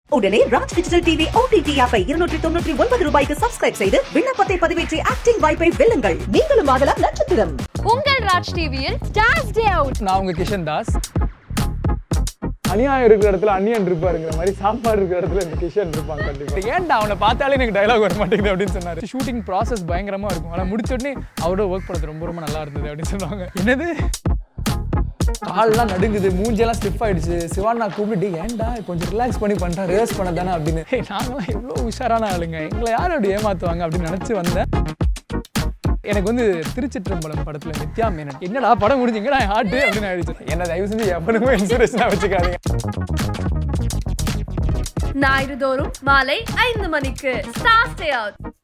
உடனே Raj digital TV OTT ஆப்பை இருநூற்றி தொண்ணூற்றி ஒன்பது ரூபாய்க்கு சப்ஸ்கிரைப் செய்து விண்ணப்பத்தை பதிவேற்றி ஆக்டிங் வாய்ப்பை வெல்லுங்கள் நீங்களும் ஆகலாம் நட்சத்திரம் உங்கள் ராஜ் டிவியில் ஸ்டார்ஸ் டே அவுட் நான் உங்க கிஷன் தாஸ் அநியாயம் இருக்கிற இடத்துல அந்நியன் இருப்பாருங்கிற மாதிரி சாப்பாடு இருக்கிற இடத்துல இந்த கிஷன் இருப்பாங்க கண்டிப்பா ஏன்டா அவனை பார்த்தாலே எனக்கு டைலாக் வர மாட்டேங்குது அப்படின்னு சொன்னாரு ஷூட்டிங் ப்ராசஸ் பயங்கரமா இருக்கும் ஆனால் முடிச்ச உடனே அவரோட ஒர்க் பண்ணது ரொம்ப ரொம்ப நல்லா இருந்தது அப்படின்னு சொன்னாங்க என்னது கால்லாம் நடுங்குது மூஞ்செல்லாம் ஸ்டிஃப் ஆயிடுச்சு சிவானா கூப்பிட்டு ஏன்டா கொஞ்சம் ரிலாக்ஸ் பண்ணி பண்ணுறேன் ரிவர்ஸ் பண்ண தானே அப்படின்னு "ஏய், நாங்களாம் எவ்வளோ உஷாரான ஆளுங்க எங்களை யார் அப்படி ஏமாத்துவாங்க அப்படின்னு நினச்சி வந்தேன் எனக்கு வந்து திருச்சிற்றம்பலம் படத்துல நித்யா மேனன் என்னடா படம் முடிஞ்சீங்க நான் ஹார்ட் அப்படின்னு ஆயிடுச்சு என்ன தயவு செஞ்சு எவனுமே இன்சூரன்ஸ்லாம் வச்சுக்காதீங்க ஞாயிறு தோறும் மாலை ஐந்து மணிக்கு ஸ்டார்ஸ் டே அவுட்